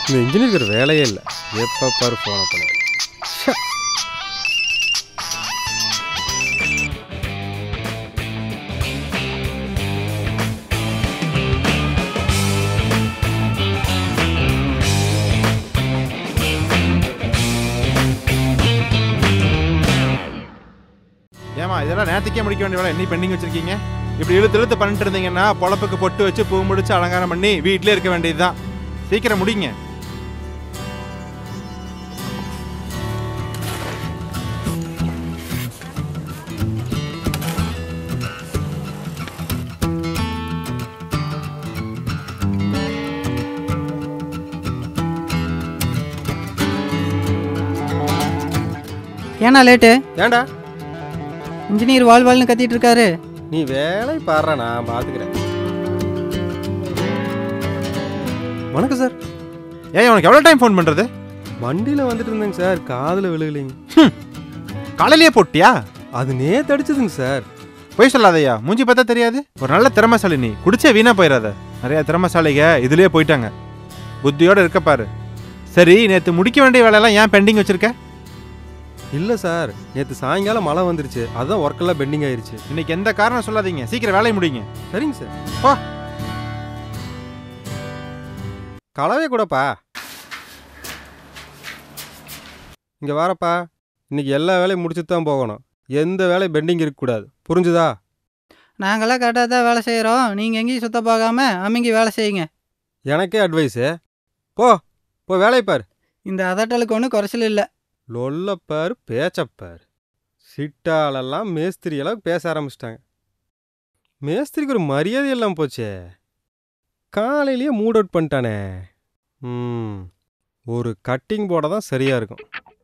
இந்த இன்ஜினியருக்கு ஒரு வேலையே இல்லை எப்போ பாரு ஃபோனை பண்ண ஏமா இதெல்லாம் நேற்றுக்கே முடிக்க வேண்டிய வேலை என்ன பெண்டிங் வச்சிருக்கீங்க இப்படி இழுத்து இழுத்து பண்ணிட்டு இருந்தீங்கன்னா பொழப்புக்கு பொட்டு வச்சு பூ முடிச்சு அலங்காரம் பண்ணி வீட்டிலே இருக்க வேண்டியதுதான் சீக்கிரம் முடிங்க ஏண்ணா லேட்டு ஏன்டா இன்ஜினியர் வாழ் வாழ்னு கத்திட்டு இருக்காரு நீ வேலை பாடுறா நான் பார்த்துக்கிறேன் வணக்கம் சார் ஏன் உனக்கு எவ்வளோ டைம் ஃபோன் பண்ணுறது வண்டியில் வந்துட்டு இருந்தேங்க சார் காதில் விழுகலைங்க காலையிலேயே போட்டியா அது நேத்து அடிச்சதுங்க சார் போய் சொல்லாதய்யா மூஞ்சி பார்த்தா தெரியாது ஒரு நல்ல திறமைசாலி நீ குடிச்சே வீணா போயிடாத நிறைய திறமைசாலிக இதுலயே போயிட்டாங்க புத்தியோட இருக்க பாரு சரி நேத்து முடிக்க வேண்டிய வேலையெல்லாம் ஏன் பெண்டிங் வச்சிருக்க இல்லை சார் நேற்று சாயங்காலம் மழை வந்துருச்சு அதான் ஒர்க்கெல்லாம் பெண்டிங் ஆயிருச்சு இன்னைக்கு எந்த காரணம் சொல்லாதீங்க சீக்கிரம் வேலையை முடிங்க சரிங்க சார் போ. கலவே கூடப்பா இங்கே வாரப்பா இன்னைக்கு எல்லா வேலையும் முடிச்சுட்டு தான் போகணும் எந்த வேலையும் பெண்டிங் இருக்கக்கூடாது புரிஞ்சுதா நாங்களாம் கரெக்டாக தான் வேலை செய்கிறோம் நீங்கள் எங்கேயும் சுத்த பார்க்காம அமைங்கி வேலை செய்யுங்க எனக்கே அட்வைஸு போ போ வேலையை பார் இந்த அதட்டலுக்கு ஒன்றும் குறைச்சல் இல்லை லொல்லப்பார் பேச்சப்பார் சிட்டாலெல்லாம் மேஸ்திரி அளவுக்கு பேச ஆரம்பிச்சிட்டாங்க மேஸ்திரிக்கு ஒரு மரியாதை எல்லாம் போச்சே காலையிலேயே மூட் அவுட் பண்ணிட்டானே ம் ஒரு கட்டிங் போட தான் சரியாக இருக்கும்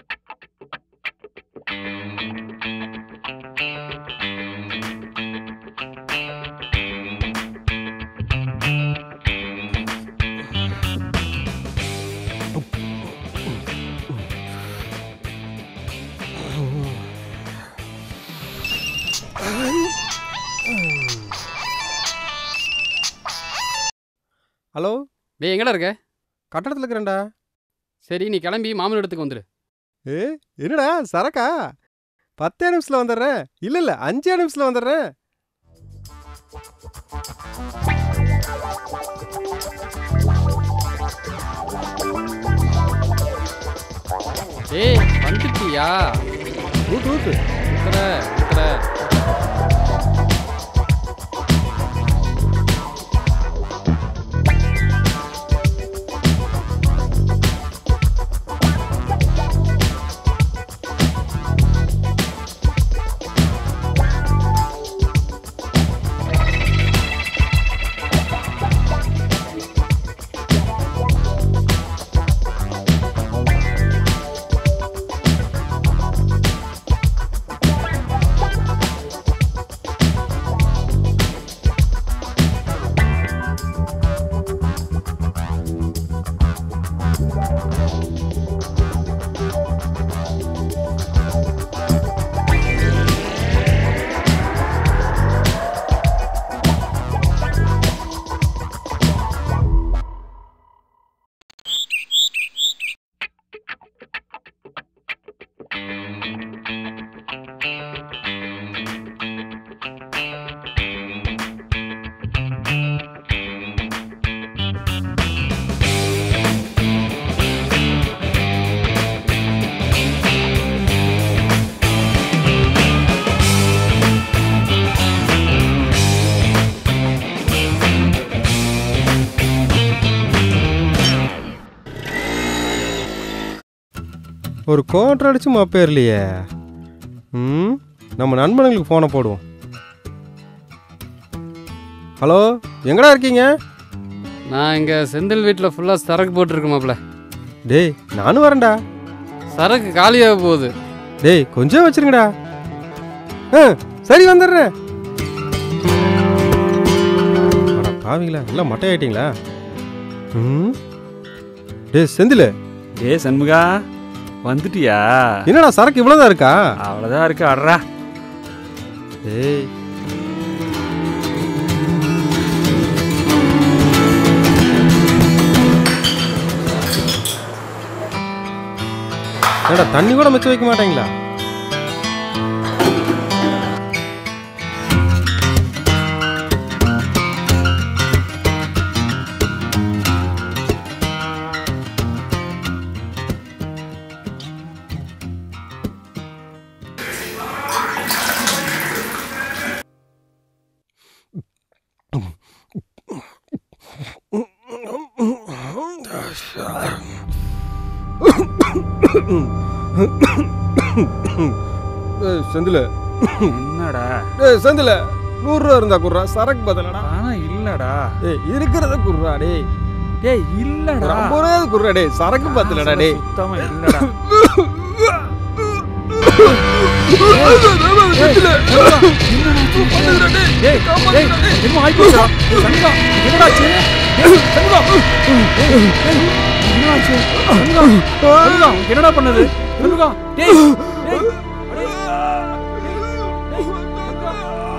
ஹலோ டேய் எங்கடா இருக்க கட்டடத்தில் இருக்கிறேன்டா சரி நீ கிளம்பி மாமன் இடத்துக்கு வந்துரு ஏ என்னடா சரக்கா பத்தே நிமிஷத்தில் வந்துடுறேன் இல்லை இல்லை அஞ்சே நிமிஷத்தில் வந்துடுறேன் டேய் வந்துட்டியா ஊத்து ஊத்து உத்தர உத்தர ஒரு கோட்டர் அடிச்சு மப்பேர்லையே ம் நம்ம நண்பனுங்களுக்கு ஃபோனை போடுவோம் ஹலோ எங்கடா இருக்கீங்க நான் இங்கே செந்தில் வீட்டில் ஃபுல்லாக சரக்கு போட்டிருக்கு மாப்ள டேய் நானும் வரேன்டா சரக்கு காலியாக போகுது டேய் கொஞ்சம் வச்சிருங்கடா ஆ சரி வந்துடுறேன் அட பாவீங்களா எல்லாம் மட்டை ஆயிட்டீங்களா ம் டேய் செந்தில் ஏ சண்முகா வந்துட்டியா என்னடா சரக்கு இவ்வளோதான் இருக்கா அவ்வளோதான் இருக்கு அட்ரா டேய் ஏடா தண்ணி கூட மிச்சம் வைக்க மாட்டீங்களா ஏய், செந்தில் என்னடா ஏய் செந்தில் நூறுரூவா இருந்தா குர்றா சரக்கு பதிலடா பணம் இல்லடா ஏய் இருக்கிறத குர்றா டேய் டேய் ஒரு இல்லடா ஐம்பது ரூபாய் குர்றா டேய் சரக்கு பத்தலடா டேய் சுத்தமா இல்லடா டேய் டேய் என்னமோ ஆயிப்போச்சுடா சண்முகா என்னடாச்சு டேய் சண்முகா டேய், டேய், என்னாச்சு சண்முகா சண்முகா உனக்கு என்னடா பண்ணது சண்முகா டேய் டேய் அடே, டேய், சண்முகா.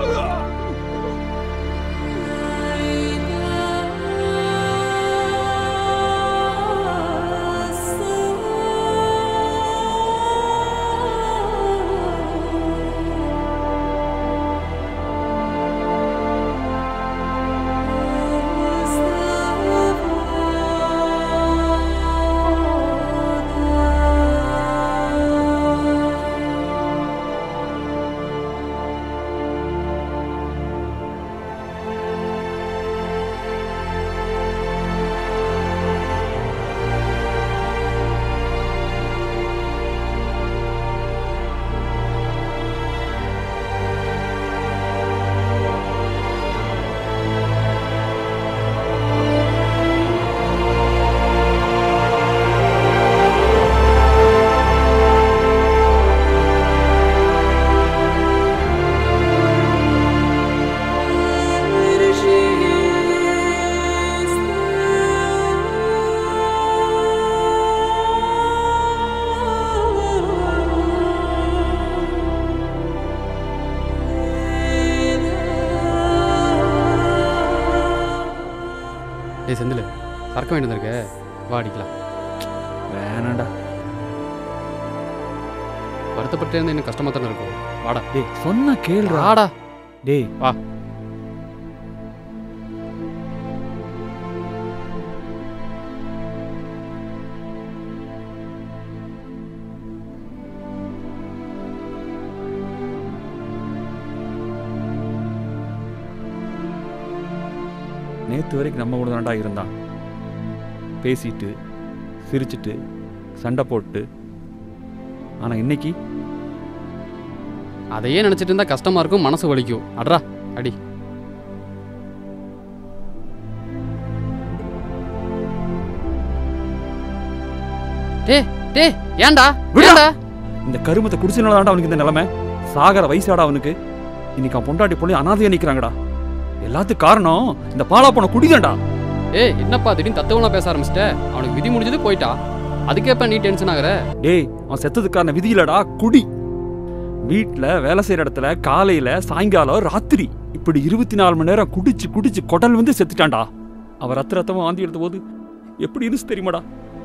ஏய் செந்தில் சரக்கு வாங்கிட்டு வந்திருக்க வா அடிக்கலாம் வேணாம்டா வருத்தப்பட்டு இருந்தால் இன்னும் கஷ்டமாக தானே இருக்கும் வாடா டேய் சொன்னா கேளுடா வாடா டேய் வா நேத்து வரைக்கும் நம்ம கூட தான்டா இருந்தான் பேசிட்டு சிரிச்சிட்டு சண்டை போட்டு ஆனா இன்னைக்கு அதையே நினச்சிட்டு இருந்தால் கஷ்டமாக இருக்கும் மனசு வலிக்கும் அட்ரா அடி டே டே ஏன்டா விடுடா. ஏன்டா இந்த கருமத்தை குடிச்சனால தான்டா அவனுக்கு இந்த நிலைமை சாகர வயசாடா அவனுக்கு இன்னைக்கு அவன் பொண்டாட்டி பொண்ணு அனாதையா நிக்கிறாங்கடா எல்லாத்துக்கும் காரணம் இந்த பாலா போன குடிதான்டா ஏய் என்னப்பா திடீர்னு தத்துவலாம் பேச ஆரம்பிச்சிட்ட அவனுக்கு விதி முடிஞ்சது போயிட்டா அதுக்கேப்ப நீ டென்ஷன் ஆகுற டேய் அவன் செத்ததுக்கான விதி இல்லடா குடி வீட்ல வேலை செய்யற இடத்துல காலையில சாயங்காலம் ராத்திரி இப்படி இருபத்தி நாலு மணி நேரம் குடிச்சு குடிச்சு குடல் வந்து செத்துட்டான்டா அவன் ரத்த ரத்தமா வாந்தி எடுத்த போது எப்படி இருந்துச்சு தெரியுமாடா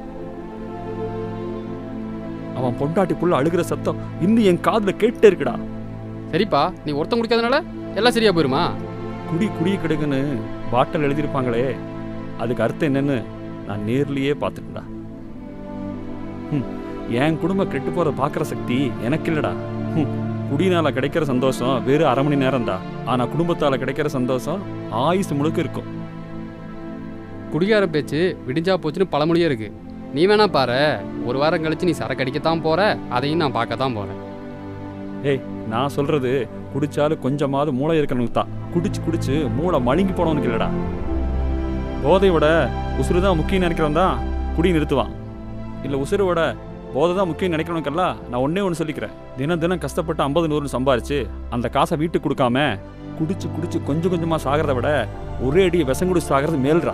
அவன் பொண்டாட்டி புள்ள அழுகிற சத்தம் இன்னும் என் காதுல கேட்டே இருக்குடா சரிப்பா நீ ஒருத்தன் குடிக்காதனால எல்லாம் சரியா போயிருமா குடி குடிய கிடக்குன்னு பாட்டில் எழுதியிருப்பாங்களே அதுக்கு அர்த்தம் என்னன்னு நான் நேர்லயே பார்த்துட்டேன்டா ம், என் குடும்பம் கெட்டு போறத பார்க்குற சக்தி எனக்கு இல்லடா ம், குடினால கிடைக்கிற சந்தோஷம் வெறும் அரை மணி நேரம்டா ஆனா குடும்பத்தால கிடைக்கிற சந்தோஷம் ஆயுசு முழுக்க இருக்கும் குடிகார பேச்சு விடிஞ்சா போச்சுன்னு பழமொழியே இருக்கு நீ வேணா பாரு ஒரு வாரம் கழிச்சு நீ சரக்கு அடிக்கத்தான் போற அதையும் நான் பார்க்க தான் போறேன் நான் சொல்றது குடிச்சாலும் கொஞ்சமாவது மூளை இருக்கிறவனுக்கு தான் குடிச்சு குடிச்சு மூளை மழுங்கி போனவனுக்கு இல்லடா போதையை விட உசுறு தான் முக்கியம் நினைக்கிறவன் தான் குடி நிறுத்துவான் இல்லை உசுரை விட போதை தான் முக்கியம் நினைக்கிறவனுக்கெல்லாம் நான் ஒண்ணே ஒன்று சொல்லிக்கிறேன் தினம் தினம் கஷ்டப்பட்டு ஐம்பது நூறுன்னு சம்பாரிச்சு அந்த காசை வீட்டுக்கு கொடுக்காம குடிச்சு குடிச்சு கொஞ்சம் கொஞ்சமா சாகிறத விட ஒரே அடி விஷங்குடி சாகிறது மேல்றா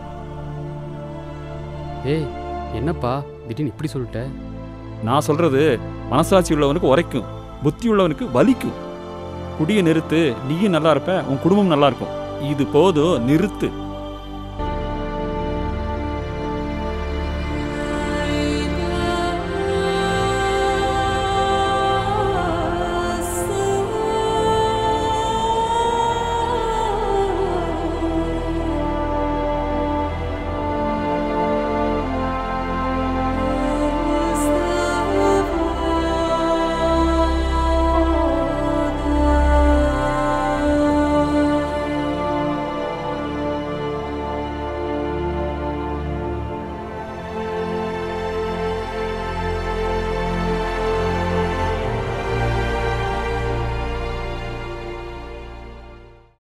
ஏய் என்னப்பா திடீர்னு இப்படி சொல்லிட்ட நான் சொல்றது மனசாட்சி உள்ளவனுக்கு உரைக்கும் புத்தி உள்ளவனுக்கு வலிக்கும் குடியை நிறுத்து நீயும் நல்லா இருப்ப உன் குடும்பம் நல்லா இருக்கும் இது போதும் நிறுத்து